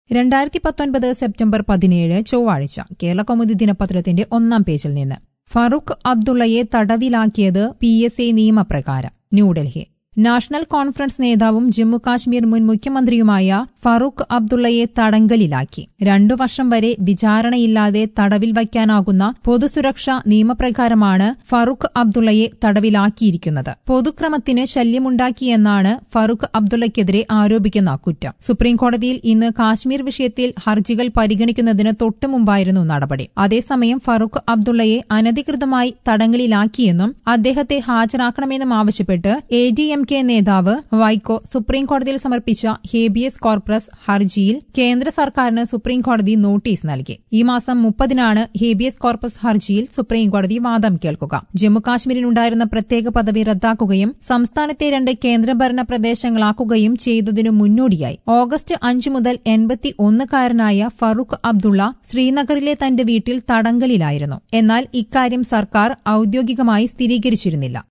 രണ്ടായിരത്തി പത്തൊൻപത് സെപ്റ്റംബർ പതിനേഴ് ചൊവ്വാഴ്ച കേരള കൗമുദി ദിനപത്രത്തിന്റെ ഒന്നാം പേജിൽ നിന്ന് ഫറൂഖ് അബ്ദുള്ളയെ തടവിലാക്കിയത് പി എസ് എ നിയമപ്രകാരം ന്യൂഡൽഹി നാഷണൽ കോൺഫറൻസ് നേതാവും ജമ്മു കാശ്മീർ മുൻ മുഖ്യമന്ത്രിയുമായ ഫറൂഖ് അബ്ദുള്ളയെ തടങ്കലിലാക്കി രണ്ടു വർഷം വരെ വിചാരണയില്ലാതെ തടവിൽ വയ്ക്കാനാകുന്ന പൊതുസുരക്ഷാ നിയമപ്രകാരമാണ് ഫറൂഖ് അബ്ദുള്ളയെ തടവിലാക്കിയിരിക്കുന്നത് പൊതുക്രമത്തിന് ശല്യമുണ്ടാക്കിയെന്നാണ് ഫറൂഖ് അബ്ദുള്ളയ്ക്കെതിരെ ആരോപിക്കുന്ന കുറ്റം സുപ്രീംകോടതിയിൽ ഇന്ന് കാശ്മീർ വിഷയത്തിൽ ഹർജികൾ പരിഗണിക്കുന്നതിന് തൊട്ടുമുമ്പായിരുന്നു നടപടി അതേസമയം ഫറൂഖ് അബ്ദുള്ളയെ അനധികൃതമായി തടങ്കലിലാക്കിയെന്നും അദ്ദേഹത്തെ ഹാജരാക്കണമെന്നും ആവശ്യപ്പെട്ട് എ ഡി എം കെ നേതാവ് വൈക്കോ സുപ്രീംകോടതിയിൽ സമർപ്പിച്ച ഹേബിയസ് കോർപ്പറസ് ഹർജിയിൽ കേന്ദ്ര സർക്കാരിന് സുപ്രീംകോടതി നോട്ടീസ് നൽകി ഈ മാസം മുപ്പതിനാണ് ഹേബിയസ് കോർപ്പസ് ഹർജിയിൽ സുപ്രീംകോടതി വാദം കേൾക്കുക ജമ്മുകാശ്മീരിനുണ്ടായിരുന്ന പ്രത്യേക പദവി റദ്ദാക്കുകയും സംസ്ഥാനത്തെ രണ്ട് കേന്ദ്രഭരണ പ്രദേശങ്ങളാക്കുകയും ചെയ്തതിനു മുന്നോടിയായി ഓഗസ്റ്റ് അഞ്ച് മുതൽ എൺപത്തി ഒന്നുകാരനായ ഫറൂഖ് അബ്ദുള്ള ശ്രീനഗറിലെ തന്റെ വീട്ടിൽ തടങ്കലിലായിരുന്നു എന്നാൽ ഇക്കാര്യം സർക്കാർ ഔദ്യോഗികമായി സ്ഥിരീകരിച്ചിരുന്നില്ല